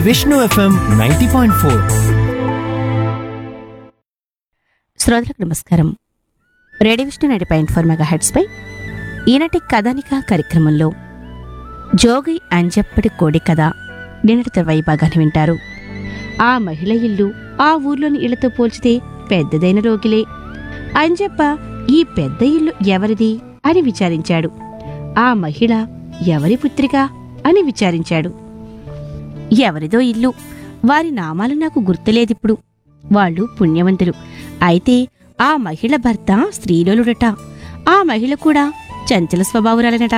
Vishnu FM ninety point four శ్రోతలకు నమస్కారం radio Vishnu ninety point four mega హెడ్స్పై ఈనాటి కథానిక కార్యక్రమంలో జోగి అంజప్పటి కోడి కథ నిన్నటి తర్వాయి భాగాన్ని వింటారు ఆ మహిళ ఇల్లు ఆ ఊర్లోని ఇళ్లతో పోల్చితే పెద్దదైన రోగిలే అంజప్ప ఈ పెద్ద ఇల్లు ఎవరిది అని విచారించాడు ఆ మహిళ ఎవరి పుత్రిక అని విచారించాడు ఎవరిదో ఇల్లు వారి నామాలు నాకు గుర్తులేదిప్పుడు వాళ్ళు పుణ్యవంతులు అయితే ఆ మహిళ భర్త స్త్రీలోలుడట ఆ మహిళ కూడా చంచల స్వభావురాలనట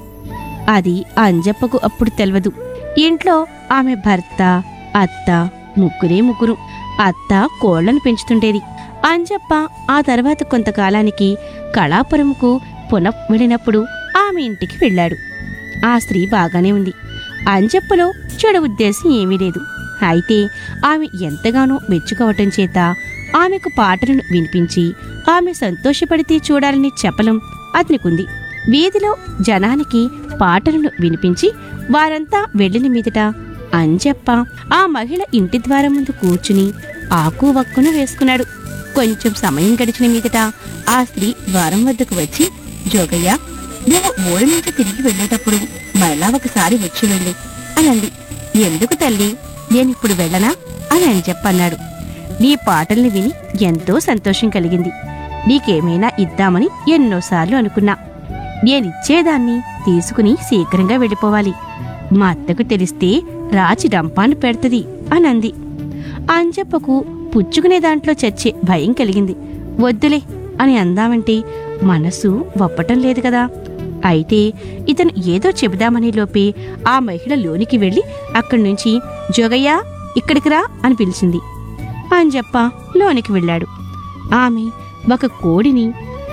అది అంజప్పకు అప్పుడు తెలవదు ఇంట్లో ఆమె భర్త అత్త ముగ్గురే ముగ్గురు అత్త కోళ్లను పెంచుతుండేది అంజప్ప ఆ తర్వాత కొంతకాలానికి కళాపురంకు పునః వెళ్ళినప్పుడు ఆమె ఇంటికి వెళ్ళాడు ఆ స్త్రీ బాగానే ఉంది అంజప్పలో చెడు ఉద్దేశం ఏమీ లేదు అయితే ఆమె ఎంతగానో మెచ్చుకోవటం చేత ఆమెకు పాటలను వినిపించి ఆమె సంతోషపడితే చూడాలని చెప్పలం అతనికుంది వీధిలో జనానికి పాటలను వినిపించి వారంతా వెళ్ళిన మీదట అంజప్ప ఆ మహిళ ఇంటి ద్వారం ముందు కూర్చుని ఆకు వక్కును వేసుకున్నాడు కొంచెం సమయం గడిచిన మీదట ఆ స్త్రీ ద్వారం వద్దకు వచ్చి జోగయ్య నువ్వు ఊరి నుంచి తిరిగి వెళ్ళేటప్పుడు మరలా ఒకసారి వచ్చి వెళ్ళి అని అంది ఎందుకు తల్లి నేనిప్పుడు వెళ్ళనా అని అంజప్ప అన్నాడు నీ పాటల్ని విని ఎంతో సంతోషం కలిగింది నీకేమైనా ఇద్దామని ఎన్నోసార్లు అనుకున్నా నేనిచ్చేదాన్ని తీసుకుని శీఘ్రంగా వెళ్ళిపోవాలి మా అత్తకు తెలిస్తే రాచి డంపాన్ని పెడతది అని అంది అంజప్పకు పుచ్చుకునే దాంట్లో చచ్చే భయం కలిగింది వద్దులే అని అందామంటే మనసు ఒప్పటం లేదు కదా అయితే ఇతను ఏదో చెబుదామనే లోపే ఆ మహిళ లోనికి వెళ్ళి అక్కడి నుంచి జోగయ్య ఇక్కడికి రా అని పిలిచింది అంజప్ప లోనికి వెళ్ళాడు ఆమె ఒక కోడిని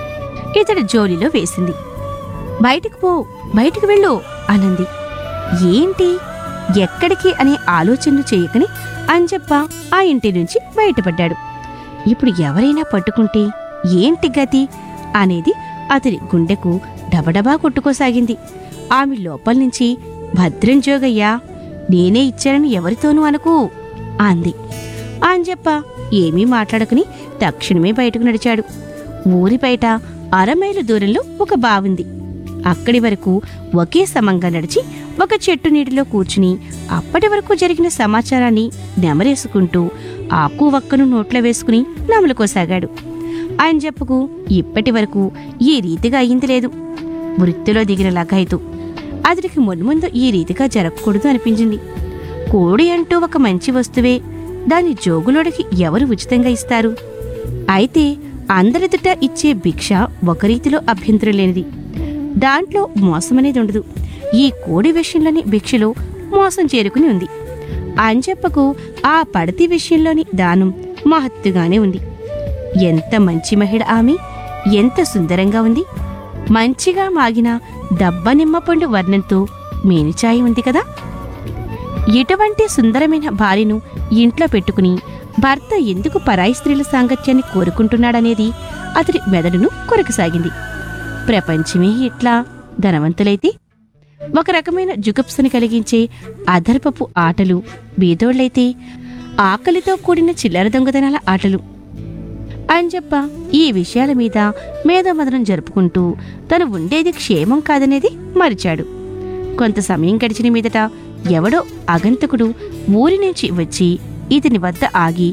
ఇతడి జోలిలో వేసింది బయటికి పో బయటికి వెళ్ళు అనంది ఏంటి ఎక్కడికి అనే ఆలోచనలు చేయకని అంజప్ప ఆ ఇంటి నుంచి బయటపడ్డాడు ఇప్పుడు ఎవరైనా పట్టుకుంటే ఏంటి గతి అనేది అతని గుండెకు డబడబా కొట్టుకోసాగింది ఆమె లోపల నుంచి భద్రం జోగయ్యా నేనే ఇచ్చానని ఎవరితోనూ అనకు అంది అంజప్ప ఏమీ మాట్లాడకుని తక్షణమే బయటకు నడిచాడు ఊరి బయట అరమైలు దూరంలో ఒక బావుంది అక్కడి వరకు ఒకే సమంగా నడిచి ఒక చెట్టు నీటిలో కూర్చుని అప్పటి వరకు జరిగిన సమాచారాన్ని నెమరేసుకుంటూ ఆకు వక్కను నోట్లో వేసుకుని నములుకోసాగాడు అంజప్పకు ఇప్పటి వరకు ఈ రీతిగా అయింది లేదు వృత్తిలో దిగిన లగాయితూ అతడికి మున్ముందు ఈ రీతిగా జరగకూడదు అనిపించింది కోడి అంటూ ఒక మంచి వస్తువే దాని జోగులోడికి ఎవరు ఉచితంగా ఇస్తారు అయితే అందరిదుట ఇచ్చే భిక్ష ఒక రీతిలో అభ్యంతరం లేనిది దాంట్లో మోసమనేది ఉండదు ఈ కోడి విషయంలోని భిక్షలో మోసం చేరుకుని ఉంది అంజప్పకు ఆ పడతి విషయంలోని దానం మహత్తుగానే ఉంది ఎంత మంచి మహిళ ఆమె ఎంత సుందరంగా ఉంది మంచిగా మాగిన దబ్బ నిమ్మపండు వర్ణంతో మేనిచాయి ఉంది కదా ఇటువంటి సుందరమైన భార్యను ఇంట్లో పెట్టుకుని భర్త ఎందుకు పరాయి స్త్రీల సాంగత్యాన్ని కోరుకుంటున్నాడనేది అతడి మెదడును కొరకసాగింది ప్రపంచమే ఇట్లా ధనవంతులైతే ఒక రకమైన జుగుప్సని కలిగించే అధర్పపు ఆటలు బీదోళ్లైతే ఆకలితో కూడిన చిల్లర దొంగతనాల ఆటలు అంజప్ప ఈ విషయాల మీద మేధోమదనం జరుపుకుంటూ తను ఉండేది క్షేమం కాదనేది మరిచాడు కొంత సమయం గడిచిన మీదట ఎవడో అగంతకుడు ఊరి నుంచి వచ్చి ఇతని వద్ద ఆగి